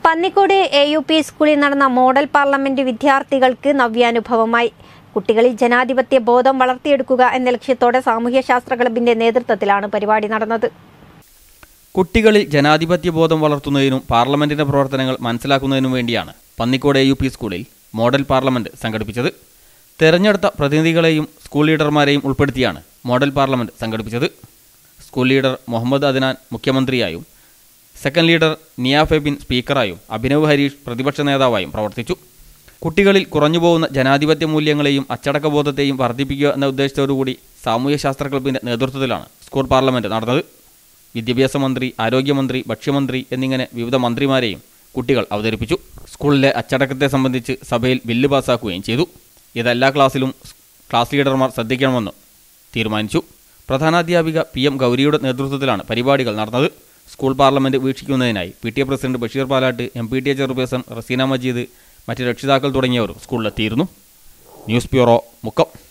Pannikode A U P സ്കൂളിൽ നടന്ന model parliament വിദ്യാർത്ഥികൾക്ക് നവ്യാനുഭവമായി കുട്ടികളിൽ ജനാധിപത്യ ബോധം വളർത്തിയെടുക്കുക എന്ന ലക്ഷ്യത്തോടെ സാമൂഹ്യശാസ്ത്ര ക്ലബിന്റെ നേതൃത്വത്തിലാണ് പരിപാടി നടന്നത് കുട്ടികളിൽ ജനാധിപത്യ ബോധം വളർത്തുന്നതിനും പാർലമെന്റിന്റെ പ്രവർത്തനങ്ങൾ മനസ്സിലാക്കുന്നതിനും വേണ്ടിയാണ് പന്നിക്കോട് എ യു പി സ്കൂളിൽ മോഡൽ പാർലമെന്റ് സംഘടിപ്പിച്ചത് തെരഞ്ഞെടുത്ത പ്രതിനിധികളെയും സ്കൂൾ ലീഡർമാരെയും ഉൾപ്പെടുത്തിയാണ് മോഡൽ പാർലമെന്റ് സംഘടിപ്പിച്ചത് സ്കൂൾ ലീഡർ മുഹമ്മദ് അദ്നാൻ മുഖ്യമന്ത്രിയായും സെക്കൻഡ് ലീഡർ നിയ ഫെബിൻ സ്പീക്കറായും അഭിനവ് ഹരീഷ് പ്രതിപക്ഷ നേതാവായും പ്രവർത്തിച്ചു കുട്ടികളിൽ കുറഞ്ഞുപോകുന്ന ജനാധിപത്യ മൂല്യങ്ങളെയും അച്ചടക്കബോധത്തെയും വർദ്ധിപ്പിക്കുക എന്ന ഉദ്ദേശത്തോടുകൂടി സാമൂഹ്യശാസ്ത്ര ക്ലബിന്റെ നേതൃത്വത്തിലാണ് സ്കൂൾ പാർലമെന്റ് നടന്നത് വിദ്യാഭ്യാസ മന്ത്രി ആരോഗ്യമന്ത്രി ഭക്ഷ്യമന്ത്രി എന്നിങ്ങനെ വിവിധ മന്ത്രിമാരെയും കുട്ടികൾ അവതരിപ്പിച്ചു സ്കൂളിലെ അച്ചടക്കത്തെ സംബന്ധിച്ച് സഭയിൽ ബില്ല് പാസ്സാക്കുകയും ചെയ്തു ഇതെല്ലാ ക്ലാസ്സിലും ക്ലാസ് ലീഡർമാർ ശ്രദ്ധിക്കണമെന്ന് തീരുമാനിച്ചു പ്രധാനാധ്യാപിക പി എം ഗൗരിയുടെ നേതൃത്വത്തിലാണ് പരിപാടികൾ നടന്നത് സ്കൂൾ പാർലമെന്റ് വീക്ഷിക്കുന്നതിനായി P T A president Basheer Palatt M P T A chairperson Raseena Majeed മറ്റ് രക്ഷിതാക്കൾ തുടങ്ങിയവർ സ്കൂളിലെത്തിയിരുന്നു ന്യൂസ് ബ്യൂറോ മുക്കം